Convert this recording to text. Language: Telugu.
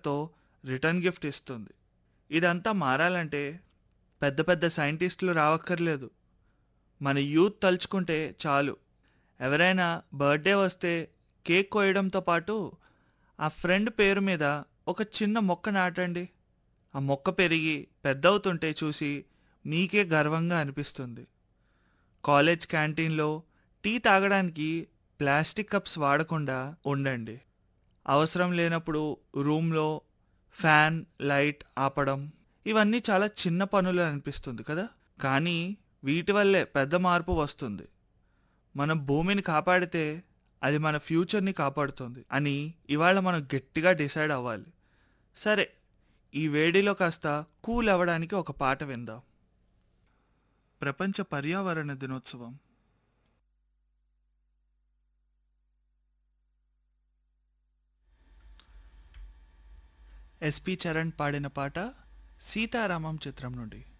తో రిటర్న్ గిఫ్ట్ ఇస్తుంది ఇదంతా మారాలంటే పెద్ద పెద్ద సైంటిస్టులు రావక్కర్లేదు మన యూత్ తలుచుకుంటే చాలు ఎవరైనా బర్త్డే వస్తే కేక్ కోయడంతో పాటు ఆ ఫ్రెండ్ పేరు మీద ఒక చిన్న మొక్క నాటండి ఆ మొక్క పెరిగి పెద్దవుతుంటే చూసి మీకే గర్వంగా అనిపిస్తుంది కాలేజ్ క్యాంటీన్లో టీ తాగడానికి ప్లాస్టిక్ కప్స్ వాడకుండా ఉండండి అవసరం లేనప్పుడు రూమ్లో ఫ్యాన్ లైట్ ఆపడం ఇవన్నీ చాలా చిన్న పనులు అనిపిస్తుంది కదా కానీ వీటి వల్లే పెద్ద మార్పు వస్తుంది మనం భూమిని కాపాడితే అది మన ఫ్యూచర్ని కాపాడుతుంది అని ఇవాళ మనం గట్టిగా డిసైడ్ అవ్వాలి సరే ఈ వేడిలో కాస్త కూల్ అవ్వడానికి ఒక పాట విందాం ప్రపంచ పర్యావరణ దినోత్సవం ఎస్పి చరణ్ పాడిన పాట సీతారామం చిత్రం నుండి